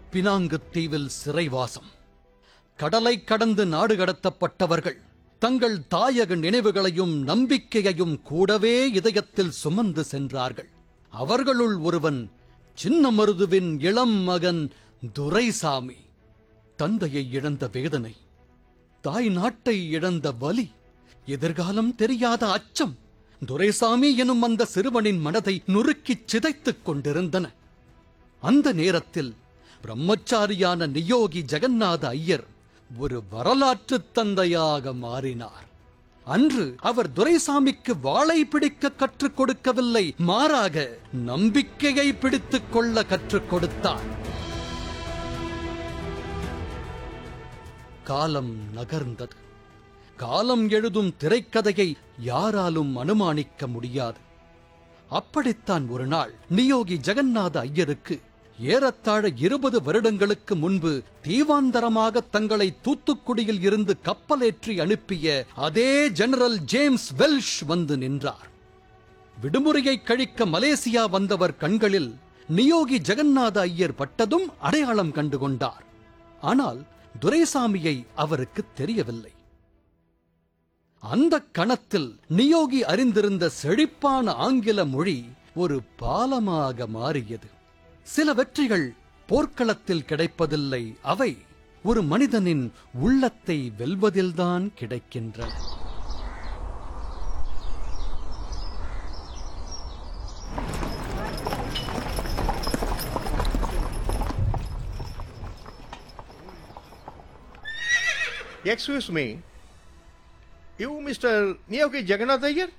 பினாங்குத் தீவில் சிறைவாசம் கடலை கடந்து நாடு கடத்தப்பட்டவர்கள் தங்கள் தாயக நினைவுகளையும் நம்பிக்கையையும் கூடவே இதயத்தில் சுமந்து சென்றார்கள் அவர்களுள் ஒருவன் சின்னமருதுவின் இளம் மகன் துரைசாமி தந்தையை இழந்த வேதனை தாய் நாட்டை இழந்த வலி எதிர்காலம் தெரியாத அச்சம் துரைசாமி எனும் அந்த சிறுவனின் மனதை நுறுக்கிச் சிதைத்துக் கொண்டிருந்தன அந்த நேரத்தில் பிரம்மச்சாரியான நியோகி ஜெகநாத ஐயர் ஒரு வரலாற்றுத் தந்தையாக மாறினார் அன்று அவர் துரைசாமிக்கு வாளை பிடிக்க கற்றுக் கொடுக்கவில்லை மாறாக நம்பிக்கையை பிடித்துக் கொள்ள கற்றுக் கொடுத்தார் காலம் நகர்ந்தது காலம் எழுதும் திரைக்கதையை யாராலும் அனுமானிக்க முடியாது அப்படித்தான் ஒரு நாள் நியோகி ஜெகநாத ஐயருக்கு ஏறத்தாழ இருபது வருடங்களுக்கு முன்பு தீவாந்தரமாக தங்களை தூத்துக்குடியில் இருந்து கப்பலேற்றி அனுப்பிய அதே ஜெனரல் ஜேம்ஸ் வெல்ஷ் வந்து நின்றார் விடுமுறையை கழிக்க மலேசியா வந்தவர் கண்களில் நியோகி ஜெகநாத ஐயர் பட்டதும் அடையாளம் கண்டு கொண்டார் ஆனால் துரைசாமியை அவருக்கு தெரியவில்லை அந்த கணத்தில் நியோகி அறிந்திருந்த செழிப்பான ஆங்கில மொழி ஒரு பாலமாக மாறியது சில வெற்றிகள் போர்க்களத்தில் கிடைப்பதில்லை அவை ஒரு மனிதனின் உள்ளத்தை வெல்வதில்தான் கிடைக்கின்றன Excuse me. You, Mr. Niyogi Jagannath Iyer?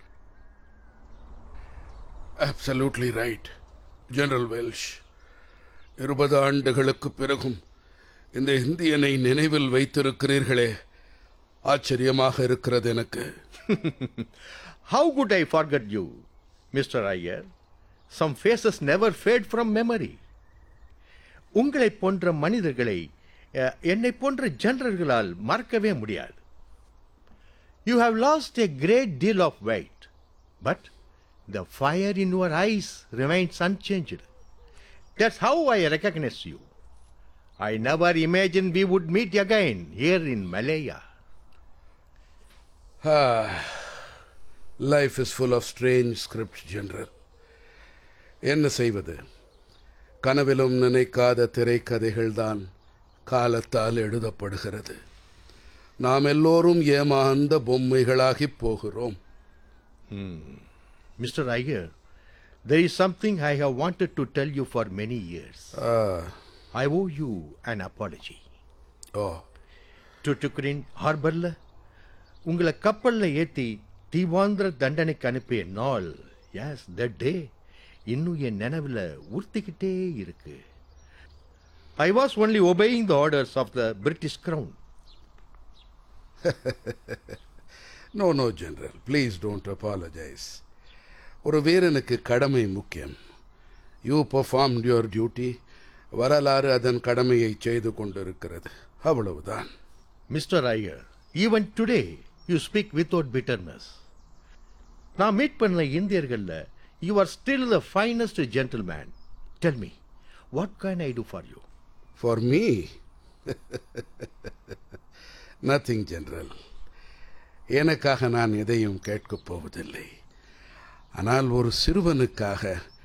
Absolutely right General Welsh இருபது ஆண்டுகளுக்கு பிறகும் இந்த இந்தியனை நினைவில் வைத்திருக்கிறீர்களே ஆச்சரியமாக இருக்கிறது எனக்கு How could I forget you, Mr. Iyer? Some faces never fade from memory. உங்களைப் போன்ற மனிதர்களை அஹ், என்னைப் போன்ற ஜெனரல்களால் மறக்கவே முடியாது you have lost a great deal of weight, but the fire in your eyes remains unchanged. That's how I recognize you. I never imagined we would meet again here in Malaya. Life is full of strange script General என்ன செய்வது கனவிலும் நினைக்காத திரைக்கதைகள்தான் காலத்தால் எழுதப்படுகிறது நாம் எல்லோரும் ஏமாந்த பொம்மைகளாகிப் போகிறோம் Mr. Iyer, there is something I have wanted to tell you for many years. Ah, I owe you an apology. ஓ டுட்டுக்குரின் ஹார்பர்ல உங்களை கப்பல்ல ஏத்தி தீவாந்திர தண்டனைக்கு அனுப்பிய நாள் எஸ் that டே இன்னும் என் நினைவில் உறுத்திக்கிட்டே இருக்கு I was only obeying the orders of the British crown no no General please don't apologise ஒரு வீரனுக்கு கடமை முக்கியம் யூ performed யுவர் டியூட்டி வரலாறு அதன் கடமையை செய்து கொண்டிருக்கிறது அவ்வளவுதான் Mister Iyer even today you speak without bitterness நான் மீட் பண்ண இந்தியர்கள்ல you are still the finest gentleman tell me what can I do for you for me nothing General எனக்காக நான் எதையும் கேட்கப் போவதில்லை ஆனால் ஒரு சிறுவனுக்காக